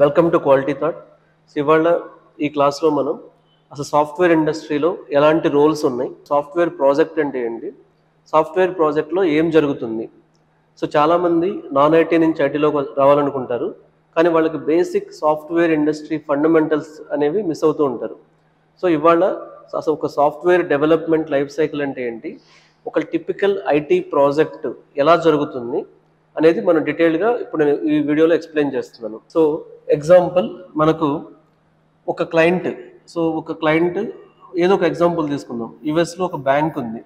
Welcome to quality thought ఇవాళ ఈ క్లాస్లో మనం అసలు సాఫ్ట్వేర్ ఇండస్ట్రీలో ఎలాంటి రోల్స్ ఉన్నాయి సాఫ్ట్వేర్ ప్రాజెక్ట్ అంటే ఏంటి సాఫ్ట్వేర్ ప్రాజెక్ట్లో ఏం జరుగుతుంది సో చాలామంది నాన్ ఐటీ నుంచి ఐటీలోకి రావాలనుకుంటారు కానీ వాళ్ళకి బేసిక్ సాఫ్ట్వేర్ ఇండస్ట్రీ ఫండమెంటల్స్ అనేవి మిస్ అవుతూ ఉంటారు సో ఇవాళ అసలు ఒక సాఫ్ట్వేర్ డెవలప్మెంట్ లైఫ్ సైకిల్ అంటే ఏంటి ఒక టిపికల్ ఐటీ ప్రాజెక్ట్ ఎలా జరుగుతుంది అనేది మనం డీటెయిల్గా ఇప్పుడు నేను ఈ వీడియోలో ఎక్స్ప్లెయిన్ చేస్తున్నాను సో ఎగ్జాంపుల్ మనకు ఒక క్లయింట్ సో ఒక క్లయింట్ ఏదో ఒక ఎగ్జాంపుల్ తీసుకుందాం యుఎస్లో ఒక బ్యాంక్ ఉంది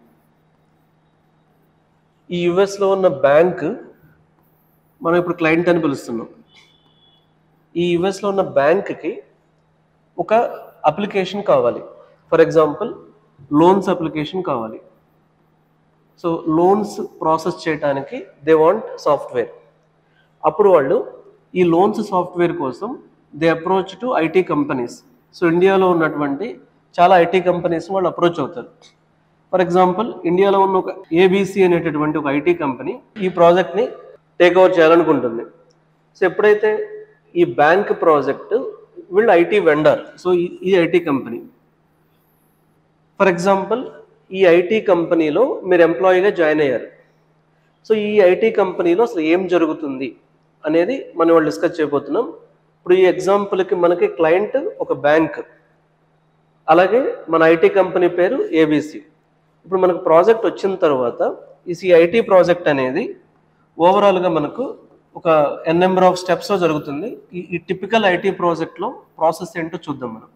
ఈ యుఎస్లో ఉన్న బ్యాంక్ మనం ఇప్పుడు క్లయింట్ అని పిలుస్తున్నాం ఈ యుఎస్లో ఉన్న బ్యాంక్కి ఒక అప్లికేషన్ కావాలి ఫర్ ఎగ్జాంపుల్ లోన్స్ అప్లికేషన్ కావాలి సో లోన్స్ ప్రాసెస్ చేయడానికి దే వాంట్ సాఫ్ట్వేర్ అప్పుడు వాళ్ళు ఈ లోన్స్ సాఫ్ట్వేర్ కోసం they approach to IT companies so ఇండియాలో ఉన్నటువంటి చాలా ఐటీ కంపెనీస్ వాళ్ళు అప్రోచ్ అవుతారు ఫర్ ఎగ్జాంపుల్ ఇండియాలో ఉన్న ఒక ఏబీసీ అనేటటువంటి ఒక ఐటీ కంపెనీ ఈ ప్రాజెక్ట్ని టేక్ ఓవర్ చేయాలనుకుంటుంది సో ఎప్పుడైతే ఈ బ్యాంక్ ప్రాజెక్ట్ వీళ్ళు ఐటీ వెండర్ సో ఈ ఐటీ కంపెనీ ఫర్ ఎగ్జాంపుల్ ఈ ఐటీ కంపెనీలో మీరు ఎంప్లాయీగా జాయిన్ అయ్యారు సో ఈ ఐటీ కంపెనీలో అసలు ఏం జరుగుతుంది అనేది మనం వాళ్ళు డిస్కస్ చేయబోతున్నాం ఇప్పుడు ఈ ఎగ్జాంపుల్కి మనకి క్లయింట్ ఒక బ్యాంక్ అలాగే మన ఐటీ కంపెనీ పేరు ఏబీసీ ఇప్పుడు మనకు ప్రాజెక్ట్ వచ్చిన తర్వాత ఈ ఐటీ ప్రాజెక్ట్ అనేది ఓవరాల్గా మనకు ఒక ఎన్ నెంబర్ ఆఫ్ స్టెప్స్లో జరుగుతుంది ఈ ఈ టిపికల్ ఐటీ ప్రాజెక్ట్లో ప్రాసెస్ ఏంటో చూద్దాం మనం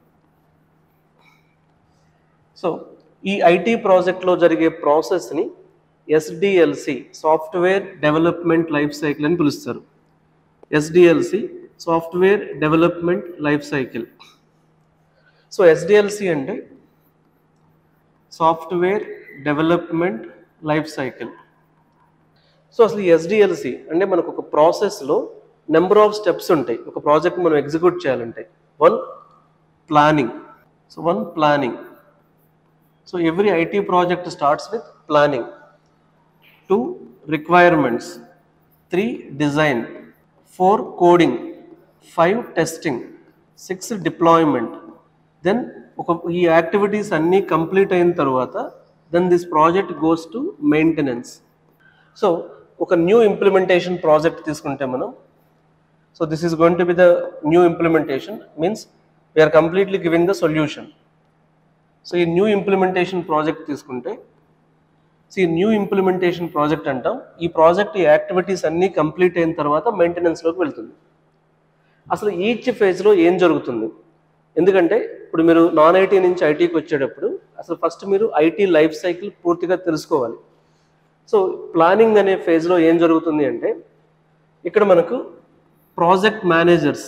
సో ఈ ఐటీ ప్రాజెక్ట్లో జరిగే ప్రాసెస్ని SDLC software development life cycle అని పిలుస్తారు SDLC software development life cycle so SDLC అంటే software development life cycle so అసలు ఈ ఎస్డిఎల్సి అంటే మనకు ఒక ప్రాసెస్లో నెంబర్ ఆఫ్ స్టెప్స్ ఉంటాయి ఒక ప్రాజెక్ట్ మనం ఎగ్జిక్యూట్ చేయాలంటే one planning so one planning so every IT project starts with planning two requirements three design four coding five testing six deployment then ఒక ఈ యాక్టివిటీస్ అన్నీ కంప్లీట్ అయిన తర్వాత then this project goes to maintenance so ఒక new implementation project తీసుకుంటే మనం so this is going to be the new implementation means we're completely giving the solution so ఈ new implementation project తీసుకుంటే so ఈ new implementation project అంటాం ఈ project ఈ activities అన్నీ కంప్లీట్ అయిన తర్వాత మెయింటెనెన్స్లోకి వెళ్తుంది అసలు ఈచ్ ఫేజ్లో ఏం జరుగుతుంది ఎందుకంటే ఇప్పుడు మీరు నాన్ ఐటీ నుంచి ఐటీకి వచ్చేటప్పుడు అసలు ఫస్ట్ మీరు ఐటీ లైఫ్ సైకిల్ పూర్తిగా తెలుసుకోవాలి సో ప్లానింగ్ అనే ఫేజ్లో ఏం జరుగుతుంది అంటే ఇక్కడ మనకు project managers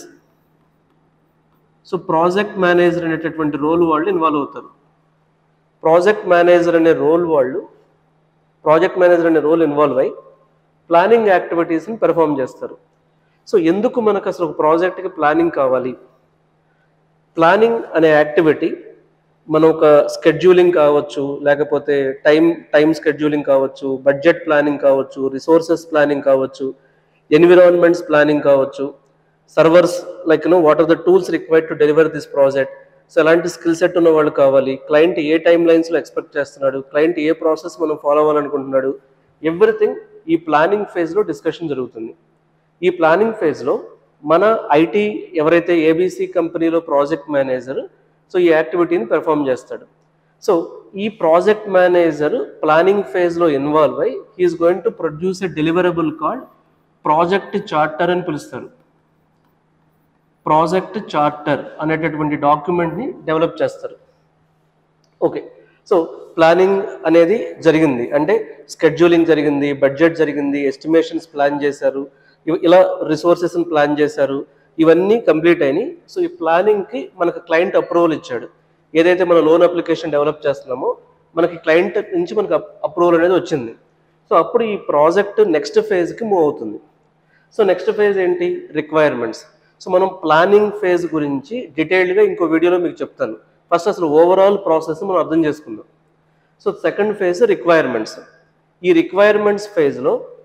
so project manager అనేటటువంటి రోల్ వాళ్ళు ఇన్వాల్వ్ అవుతారు ప్రాజెక్ట్ మేనేజర్ అనే రోల్ వాళ్ళు ప్రాజెక్ట్ మేనేజర్ అనే రోల్ ఇన్వాల్వ్ అయ్యి ప్లానింగ్ యాక్టివిటీస్ని పెర్ఫామ్ చేస్తారు సో ఎందుకు మనకు అసలు ఒక ప్రాజెక్ట్కి ప్లానింగ్ కావాలి ప్లానింగ్ అనే యాక్టివిటీ మనం ఒక స్కెడ్యూలింగ్ కావచ్చు లేకపోతే టైం టైం స్కెడ్యూలింగ్ కావచ్చు బడ్జెట్ ప్లానింగ్ కావచ్చు రిసోర్సెస్ ప్లానింగ్ కావచ్చు ఎన్విరాన్మెంట్స్ ప్లానింగ్ కావచ్చు servers like no what are the tools required to deliver this project so ఎలాంటి స్కిల్ సెట్ ఉన్న వాళ్ళు కావాలి క్లయింట్ ఏ టైం లైన్స్లో ఎక్స్పెక్ట్ చేస్తున్నాడు క్లయింట్ ఏ ప్రాసెస్ మనం ఫాలో అవ్వాలనుకుంటున్నాడు ఎవ్రీథింగ్ ఈ ప్లానింగ్ ఫేజ్లో డిస్కషన్ జరుగుతుంది ఈ ప్లానింగ్ ఫేజ్లో మన ఐటీ ఎవరైతే ఏబీసీ కంపెనీలో ప్రాజెక్ట్ మేనేజర్ సో ఈ యాక్టివిటీని పెర్ఫామ్ చేస్తాడు సో ఈ ప్రాజెక్ట్ మేనేజర్ ప్లానింగ్ ఫేజ్లో ఇన్వాల్వ్ అయ్యి he is going to produce a deliverable call project charter అని పిలుస్తారు ప్రాజెక్ట్ చార్టర్ అనేటటువంటి డాక్యుమెంట్ని డెవలప్ చేస్తారు ఓకే సో ప్లానింగ్ అనేది జరిగింది అంటే స్కెడ్యూలింగ్ జరిగింది బడ్జెట్ జరిగింది ఎస్టిమేషన్స్ ప్లాన్ చేశారు ఇవ- ఇలా రిసోర్సెస్ని ప్లాన్ చేశారు ఇవన్నీ కంప్లీట్ అయినాయి సో ఈ ప్లానింగ్కి మనకు క్లయింట్ అప్రూవల్ ఇచ్చాడు ఏదైతే మన లోన్ అప్లికేషన్ డెవలప్ చేస్తున్నామో మనకి క్లయింట్ నుంచి మనకు అప్రూవల్ అనేది వచ్చింది సో అప్పుడు ఈ ప్రాజెక్ట్ నెక్స్ట్ ఫేజ్కి మూవ్ అవుతుంది సో నెక్స్ట్ ఫేజ్ ఏంటి రిక్వైర్మెంట్స్ సో మనం ప్లానింగ్ ఫేజ్ గురించి డీటెయిల్డ్గా ఇంకో వీడియోలో మీకు చెప్తాను ఫస్ట్ అసలు ఓవరాల్ ప్రాసెస్ మనం అర్థం చేసుకుందాం సో సెకండ్ ఫేజ్ రిక్వైర్మెంట్స్ ఈ రిక్వైర్మెంట్స్ ఫేజ్లో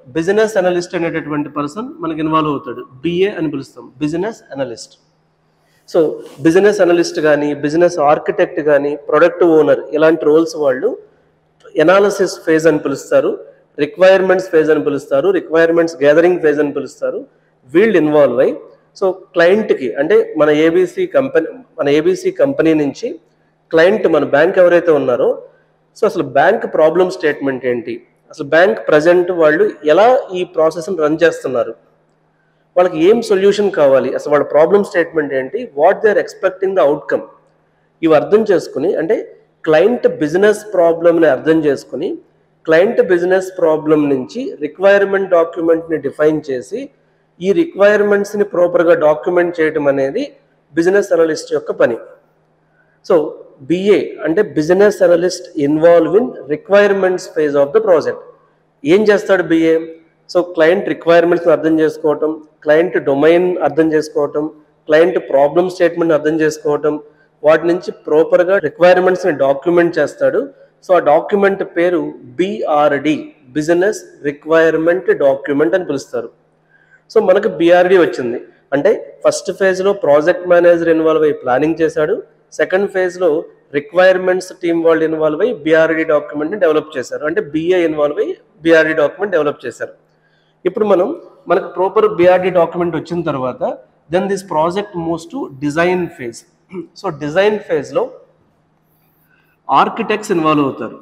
బిజినెస్ అనలిస్ట్ అనేటటువంటి పర్సన్ మనకి ఇన్వాల్వ్ అవుతాడు బిఏ అని పిలుస్తాం business analyst so business analyst కానీ బిజినెస్ ఆర్కిటెక్ట్ కానీ ప్రొడక్ట్ ఓనర్ ఇలాంటి రోల్స్ వాళ్ళు ఎనాలసిస్ ఫేజ్ అని పిలుస్తారు రిక్వైర్మెంట్స్ ఫేజ్ అని పిలుస్తారు రిక్వైర్మెంట్స్ గ్యాదరింగ్ ఫేజ్ అని పిలుస్తారు వీళ్ళు ఇన్వాల్వ్ అయ్యి సో క్లయింట్కి అంటే మన ఏబీసీ కంపెనీ మన ఏబీసీ కంపెనీ నుంచి క్లయింట్ మన బ్యాంక్ ఎవరైతే ఉన్నారో సో అసలు బ్యాంక్ ప్రాబ్లమ్ స్టేట్మెంట్ ఏంటి అసలు బ్యాంక్ ప్రజెంట్ వాళ్ళు ఎలా ఈ ప్రాసెస్ని రన్ చేస్తున్నారు వాళ్ళకి ఏం సొల్యూషన్ కావాలి అసలు వాళ్ళ ప్రాబ్లమ్ స్టేట్మెంట్ ఏంటి what they are expecting the outcome ఇవి అర్థం చేసుకుని అంటే క్లయింట్ బిజినెస్ ప్రాబ్లమ్ని అర్థం చేసుకుని క్లయింట్ బిజినెస్ ప్రాబ్లం నుంచి రిక్వైర్మెంట్ డాక్యుమెంట్ని డిఫైన్ చేసి ఈ రిక్వైర్మెంట్స్ని ప్రాపర్గా డాక్యుమెంట్ చేయడం అనేది బిజినెస్ అనలిస్ట్ యొక్క పని సో బిఏ అంటే business analyst involve in requirements phase of the project ఏం చేస్తాడు బిఏ సో క్లయింట్ రిక్వైర్మెంట్స్ని అర్థం చేసుకోవటం క్లయింట్ డొమైన్ అర్థం చేసుకోవటం క్లయింట్ ప్రాబ్లమ్ స్టేట్మెంట్ అర్థం చేసుకోవటం వాటి నుంచి ప్రాపర్గా రిక్వైర్మెంట్స్ని డాక్యుమెంట్ చేస్తాడు సో ఆ డాక్యుమెంట్ పేరు బిఆర్డి బిజినెస్ రిక్వైర్మెంట్ డాక్యుమెంట్ అని పిలుస్తారు సో మనకు బిఆర్డి వచ్చింది అంటే ఫస్ట్ ఫేజ్లో ప్రాజెక్ట్ మేనేజర్ ఇన్వాల్వ్ అయ్యి ప్లానింగ్ చేశాడు సెకండ్ ఫేజ్లో రిక్వైర్మెంట్స్ టీమ్ వాళ్ళు ఇన్వాల్వ్ అయ్యి బిఆర్డి డాక్యుమెంట్ని డెవలప్ చేశారు అంటే బిఏ ఇన్వాల్వ్ అయ్యి బిఆర్డి డాక్యుమెంట్ డెవలప్ చేశారు ఇప్పుడు మనం మనకు ప్రాపర్ బిఆర్డి డాక్యుమెంట్ వచ్చిన తర్వాత then this project moves to design phase so design ఫేజ్లో ఆర్కిటెక్ట్స్ ఇన్వాల్వ్ అవుతారు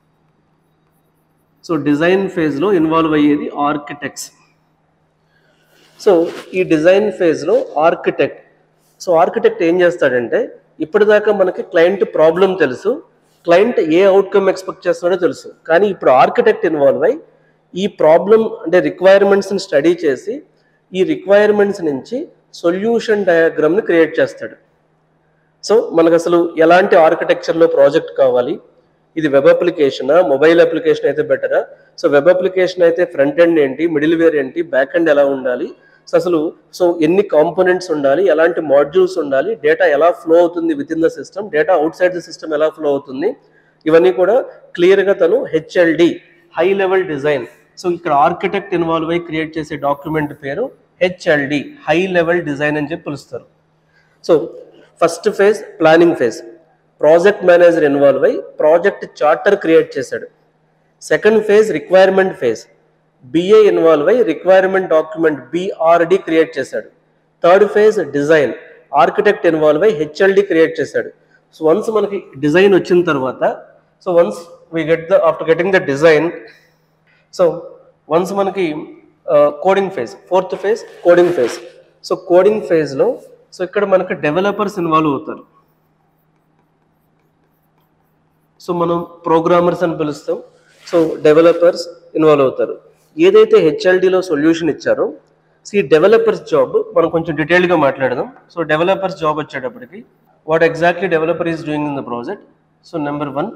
సో డిజైన్ ఫేజ్లో ఇన్వాల్వ్ అయ్యేది ఆర్కిటెక్ట్స్ సో ఈ డిజైన్ ఫేజ్లో ఆర్కిటెక్ట్ సో ఆర్కిటెక్ట్ ఏం చేస్తాడంటే ఇప్పటిదాకా మనకి క్లయింట్ ప్రాబ్లం తెలుసు క్లయింట్ ఏ అవుట్కమ్ ఎక్స్పెక్ట్ చేస్తున్నాడో తెలుసు కానీ ఇప్పుడు ఆర్కిటెక్ట్ ఇన్వాల్వ్ అయ్యి ఈ ప్రాబ్లం అంటే రిక్వైర్మెంట్స్ని స్టడీ చేసి ఈ రిక్వైర్మెంట్స్ నుంచి సొల్యూషన్ డయాగ్రామ్ని క్రియేట్ చేస్తాడు సో మనకు అసలు ఎలాంటి ఆర్కిటెక్చర్లో ప్రాజెక్ట్ కావాలి ఇది వెబ్ అప్లికేషనా మొబైల్ అప్లికేషన్ అయితే బెటరా సో వెబ్ అప్లికేషన్ అయితే ఫ్రంట్ ఎండ్ ఏంటి మిడిల్ వేర్ ఏంటి బ్యాక్ ఎండ్ ఎలా ఉండాలి సో అసలు సో ఎన్ని కాంపోనెంట్స్ ఉండాలి ఎలాంటి మాడ్యూల్స్ ఉండాలి డేటా ఎలా ఫ్లో అవుతుంది within the system data outside the system ఎలా ఫ్లో అవుతుంది ఇవన్నీ కూడా క్లియర్గా తను HLD high level design so ఇక్కడ ఆర్కిటెక్ట్ ఇన్వాల్వ్ అయ్యి క్రియేట్ చేసే డాక్యుమెంట్ పేరు హెచ్ఎల్డి హై లెవెల్ డిజైన్ అని చెప్పి పిలుస్తారు so first phase planning phase project manager involve అయ్యి ప్రాజెక్ట్ చార్టర్ క్రియేట్ చేశాడు second phase requirement phase BA involve అయ్యి రిక్వైర్మెంట్ డాక్యుమెంట్ బిఆర్డి క్రియేట్ చేశాడు third phase design architect involve అయ్యి HLD create చేశాడు so once మనకి డిజైన్ వచ్చిన తర్వాత so once we get the after getting the design so once మనకి coding phase fourth phase coding phase so coding ఫేజ్లో so ఇక్కడ మనకి డెవలపర్స్ ఇన్వాల్వ్ అవుతారు సో మనం ప్రోగ్రామర్స్ అని పిలుస్తాం సో డెవలపర్స్ ఇన్వాల్వ్ అవుతారు ఏదైతే హెచ్ఎల్డిలో సొల్యూషన్ ఇచ్చారో సో ఈ డెవలపర్స్ జాబ్ మనం కొంచెం డీటెయిల్గా మాట్లాడదాం సో డెవలపర్స్ జాబ్ వచ్చేటప్పటికి what exactly developer is doing in the project so number one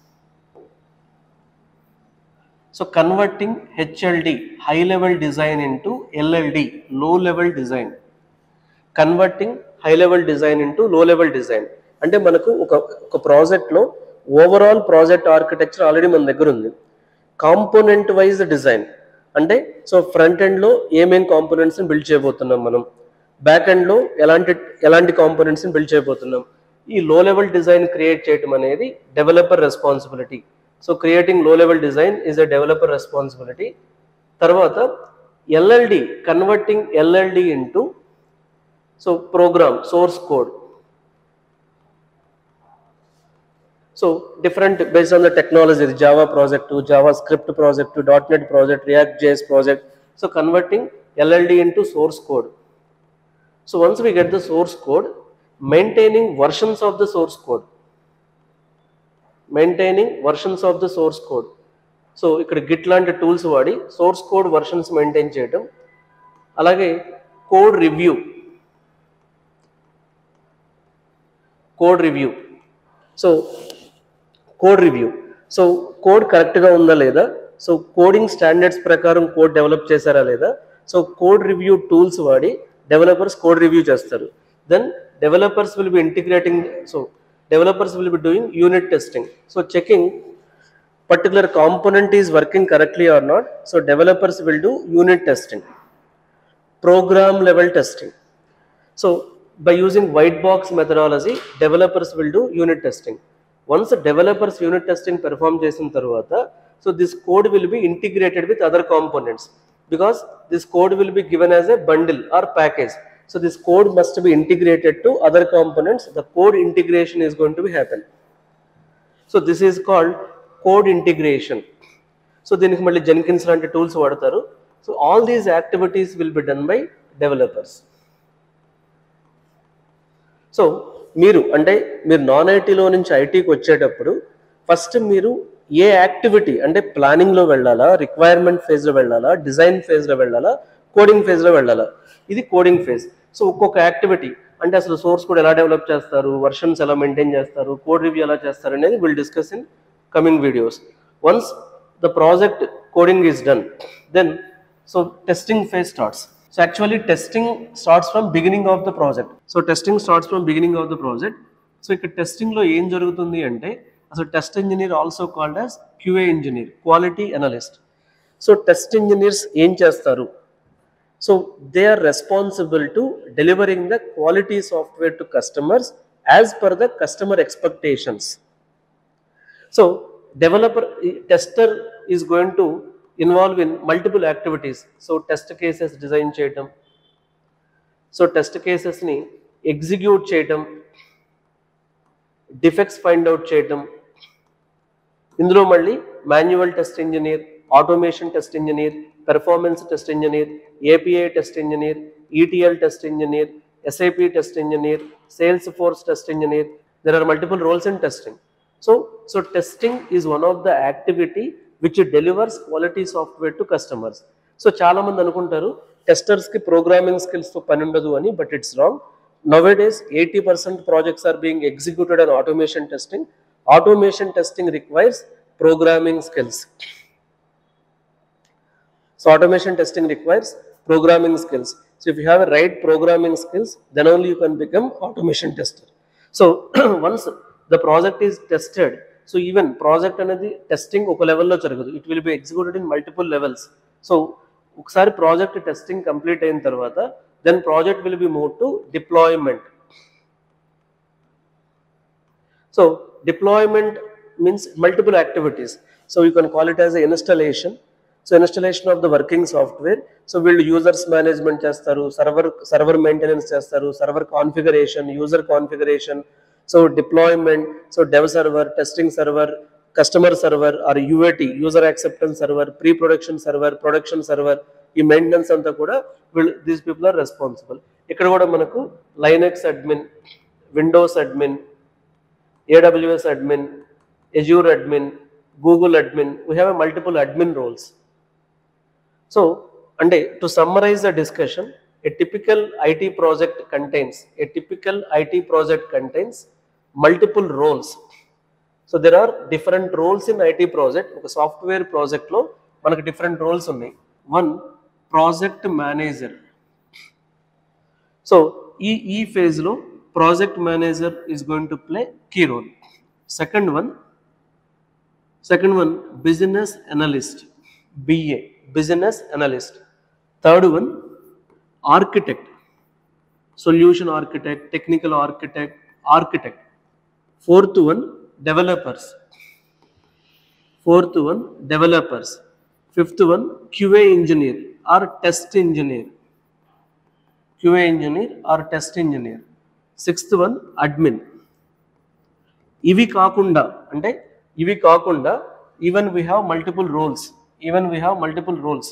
so converting HLD high level design into LLD low level design converting high level design into low level design అంటే మనకు ఒక ఒక ప్రాజెక్ట్లో overall project architecture already మన దగ్గర ఉంది component wise design అంటే so front ఎండ్లో ఏమేం కాంపోనెంట్స్ని బిల్డ్ చేయబోతున్నాం మనం బ్యాక్ ఎండ్లో ఎలాంటి ఎలాంటి కాంపోనెంట్స్ని బిల్డ్ చేయబోతున్నాం ఈ లో లెవెల్ డిజైన్ క్రియేట్ చేయడం అనేది developer responsibility so creating low level design is a developer responsibility తర్వాత LLD converting LLD into so program source code so different based on the technology Java project JavaScript project dot net project react JS project so converting LLD into source code so once we get the source code maintaining versions of the source code maintaining versions of the source code so ఇక్కడ Git లాంటి tools వాడి source code versions maintain చేయటం అలాగే code review code review so code review so code కరెక్ట్గా ఉందా లేదా so coding standards ప్రకారం code develop చేశారా లేదా సో కోడ్ రివ్యూ టూల్స్ వాడి డెవలపర్స్ కోడ్ రివ్యూ చేస్తారు then developers will be integrating so developers will be doing unit testing so checking particular component is working correctly or not. So developers will do unit testing, program level testing. So by using white box methodology, developers will do unit testing. Once the developers unit testing perform చేసిన తర్వాత so this code will be integrated with other components because this code will be given as a bundle or package. So this code must be integrated to other components. The code integration is going to be happen. So this is called code integration so దీనికి మళ్ళీ Jenkins లాంటి tools వాడతారు so all these activities will be done by developers so మీరు అంటే మీరు non ఐటీలో నుంచి ఐటీకి వచ్చేటప్పుడు ఫస్ట్ మీరు ఏ యాక్టివిటీ అంటే ప్లానింగ్లో వెళ్ళాలా రిక్వైర్మెంట్ ఫేజ్లో వెళ్ళాలా డిజైన్ ఫేజ్లో వెళ్ళాలా కోడింగ్ ఫేజ్లో వెళ్ళాలా ఇది కోడింగ్ ఫేజ్ సో ఒక్కొక్క యాక్టివిటీ అంటే అసలు సోర్స్ కూడా ఎలా డెవలప్ చేస్తారు వర్షన్స్ ఎలా మెయింటైన్ చేస్తారు కోడ్ రివ్యూ ఎలా చేస్తారు అనేది will discuss in coming videos once the project coding is done then so testing phase starts so actually testing starts from beginning of the project so testing starts from beginning of the project so ఇక్కడ టెస్టింగ్లో ఏం జరుగుతుంది అంటే అసలు test engineer also called as QA engineer quality analyst so test engineers ఏం చేస్తారు so they are responsible to delivering the quality software to customers as per the customer expectations so developer tester is going to involve in multiple activities so test cases design చేయటం so test కేసెస్ని execute చేయటం defects find out చేయటం ఇందులో మళ్ళీ manual test engineer automation test engineer performance test engineer API test engineer ETL test engineer SIP test engineer Salesforce test engineer there are multiple roles in testing so so testing is one of the activity which delivers quality software to customers so చాలా మంది అనుకుంటారు టెస్టర్స్కి programming స్కిల్స్తో పని ఉండదు అని but it's wrong nowadays 80% projects are being executed on automation testing automation testing requires programming skills so automation testing requires programming skills so if you have a right programming skills then only you can become automation tester so once the project is tested so even project అనేది testing ఒక లెవెల్లో జరగదు it will be executed in multiple levels so ఒకసారి project testing complete అయిన తర్వాత then project will be move to deployment so deployment means multiple activities so you can call it as a installation so installation of the working software so వీళ్ళు users management చేస్తారు server server maintenance చేస్తారు server configuration user configuration so deployment so dev server testing server customer server are UAT user acceptance server pre production server production server ఈ maintenance అంతా కూడా వీళ్ళు these people are responsible ఇక్కడ కూడా మనకు Linux admin Windows admin AWS admin Azure admin Google admin we have a multiple admin roles so అంటే to summarize the discussion a typical IT project contains a typical IT project contains multiple roles. So there are different roles in IT project. ఒక software ప్రాజెక్ట్లో మనకు different roles ఉన్నాయి one project manager so ఈ ఈ ఫేజ్లో project manager is going to play key role second one second one business analyst BA business analyst third one architect solution architect technical architect architect fourth one developers fourth one developers fifth one QA engineer or test engineer QA engineer or test engineer sixth one admin ఇవి కాకుండా అంటే ఇవి కాకుండా even we have multiple roles even we have multiple roles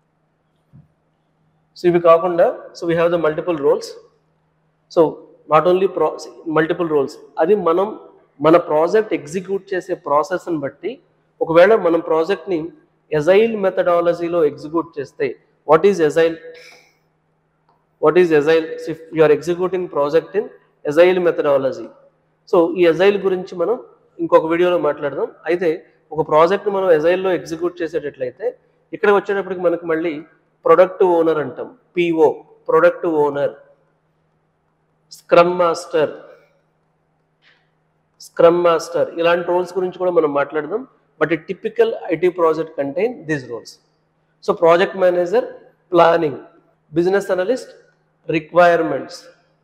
so ఇవి కాకుండా so we have the multiple roles so not only pro multiple roles అది మనం మన ప్రాజెక్ట్ ఎగ్జిక్యూట్ చేసే ప్రాసెస్ని బట్టి ఒకవేళ మనం ప్రాజెక్ట్ని ఎజైల్ మెథడాలజీలో ఎగ్జిక్యూట్ చేస్తే what is agile what is agile if you are executing project in agile methodology so ఈ ఎజైల్ గురించి మనం ఇంకొక వీడియోలో మాట్లాడదాం అయితే ఒక ప్రాజెక్ట్ మనం ఎజైల్లో ఎగ్జిక్యూట్ చేసేటట్లయితే ఇక్కడికి వచ్చేటప్పటికి మనకి మళ్ళీ ప్రొడక్ట్ ఓనర్ అంటాం PO product owner scrum master scrum master ఇలాంటి రోల్స్ గురించి కూడా మనం మాట్లాడదాం but a typical IT project contain these roles so project manager planning business analyst requirements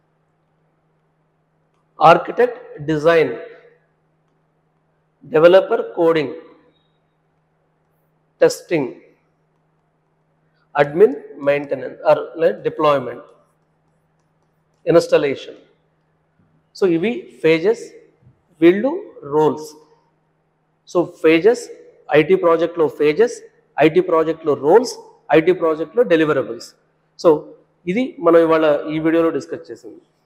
architect design developer coding testing admin maintenance or deployment installation so ఇవి phases వీళ్ళు roles so phases IT ప్రాజెక్ట్లో phases IT ప్రాజెక్ట్లో roles IT ప్రాజెక్ట్లో deliverables so ఇది మనం ఇవాళ ఈ వీడియోలో డిస్కస్ చేసింది